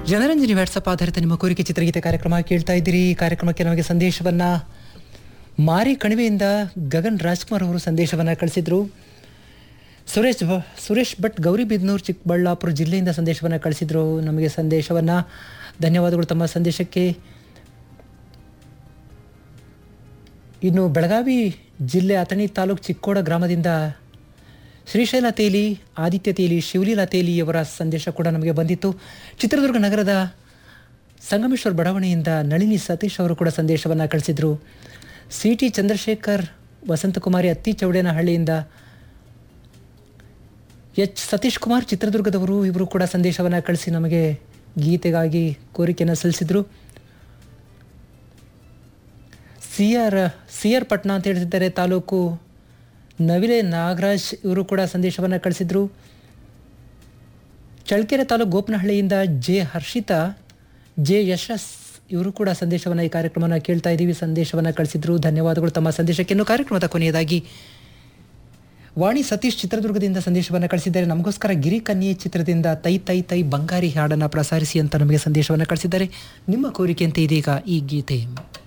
Janaranjani WhatsApp ಆಧಾರಿತ ನಿಮ್ಮ ಕೋರಿಕೆ ಚಿತ್ರಗೀತೆ ಕಾರ್ಯಕ್ರಮ ಕೇಳ್ತಾ ಇದ್ದೀರಿ ಈ ಕಾರ್ಯಕ್ರಮಕ್ಕೆ ನಮಗೆ ಸಂದೇಶವನ್ನ ಮಾರಿ ಕಣಿವೆಯಿಂದ ಗಗನ್ ರಾಜ್ಕುಮಾರ್ ಅವರು ಸಂದೇಶವನ್ನ ಕಳಿಸಿದ್ರು ಸುರೇಶ್ ಭ- ಸುರೇಶ್ ಭಟ್ ಗೌರಿಬಿದನೂರು ಚಿಕ್ಕಬಳ್ಳಾಪುರ ಜಿಲ್ಲೆಯಿಂದ ಸಂದೇಶವನ್ನ ಕಳಿಸಿದ್ರು ನಮಗೆ ಸಂದೇಶವನ್ನ ಧನ್ಯವಾದಗಳು ತಮ್ಮ ಸಂದೇಶಕ್ಕೆ ಇನ್ನು ಬೆಳಗಾವಿ ಜಿಲ್ಲೆ ಅಥಣಿ ತಾಲೂಕು ಚಿಕ್ಕೋಡ ಗ್ರಾಮದಿಂದ ಶ್ರೀಶೈಲ ತೇಲಿ ಆದಿತ್ಯ ತೇಲಿ ಶಿವಲೀಲಾ ತೇಲಿಯವರ ಸಂದೇಶ ಕೂಡ ನಮಗೆ ಬಂದಿತ್ತು ಚಿತ್ರದುರ್ಗ ನಗರದ ಸಂಗಮೇಶ್ವರ ಬಡಾವಣೆಯಿಂದ ನಳಿನಿ ಸತೀಶ್ ಅವರು ಕೂಡ ಸಂದೇಶವನ್ನು ಕಳಿಸಿದರು ಸಿ ಟಿ ಚಂದ್ರಶೇಖರ್ ವಸಂತಕುಮಾರಿ ಅತ್ತಿ ಚೌಡೇನಹಳ್ಳಿಯಿಂದ ಎಚ್ ಸತೀಶ್ ಕುಮಾರ್ ಚಿತ್ರದುರ್ಗದವರು ಇವರು ಕೂಡ ಸಂದೇಶವನ್ನು ಕಳಿಸಿ ನಮಗೆ ಗೀತೆಗಾಗಿ ಕೋರಿಕೆಯನ್ನು ಸಲ್ಲಿಸಿದರು C R C R Patna ಅಂತ ಹೇಳ್ತಿದ್ದಾರೆ ತಾಲೂಕು ನವಿಲೆ ನಾಗರಾಜ್ ಇವರು ಕೂಡ ಸಂದೇಶವನ್ನು ಕಳಿಸಿದ್ರು ಚಳ್ಳಕೆರೆ ತಾಲೂಕು ಗೋಪನಹಳ್ಳಿಯಿಂದ ಜೆ ಹರ್ಷಿತಾ ಜೆ ಯಶಸ್ ಇವರು ಕೂಡ ಸಂದೇಶವನ್ನು ಈ ಕಾರ್ಯಕ್ರಮವನ್ನು ಕೇಳ್ತಾ ಇದ್ದೀವಿ ಸಂದೇಶವನ್ನು ಕಳಿಸಿದ್ರು ಧನ್ಯವಾದಗಳು ತಮ್ಮ ಸಂದೇಶಕ್ಕೆ ಇನ್ನು ಕಾರ್ಯಕ್ರಮದ ಕೊನೆಯದಾಗಿ ವಾಣಿ ಸತೀಶ್ ಚಿತ್ರದುರ್ಗದಿಂದ ಸಂದೇಶವನ್ನು ಕಳಿಸಿದ್ದಾರೆ ನಮಗೋಸ್ಕರ ಗಿರಿ ಕನ್ಯೆ ಚಿತ್ರದಿಂದ ತೈ ತೈ ತೈ ಬಂಗಾರಿ ಹಾಡನ್ನು ಪ್ರಸಾರಿಸಿ ಅಂತ ನಮಗೆ ಸಂದೇಶವನ್ನು ಕಳಿಸಿದ್ದಾರೆ ನಿಮ್ಮ ಕೋರಿಕೆಯಂತೆ ಇದೀಗ ಈ ಗೀತೆ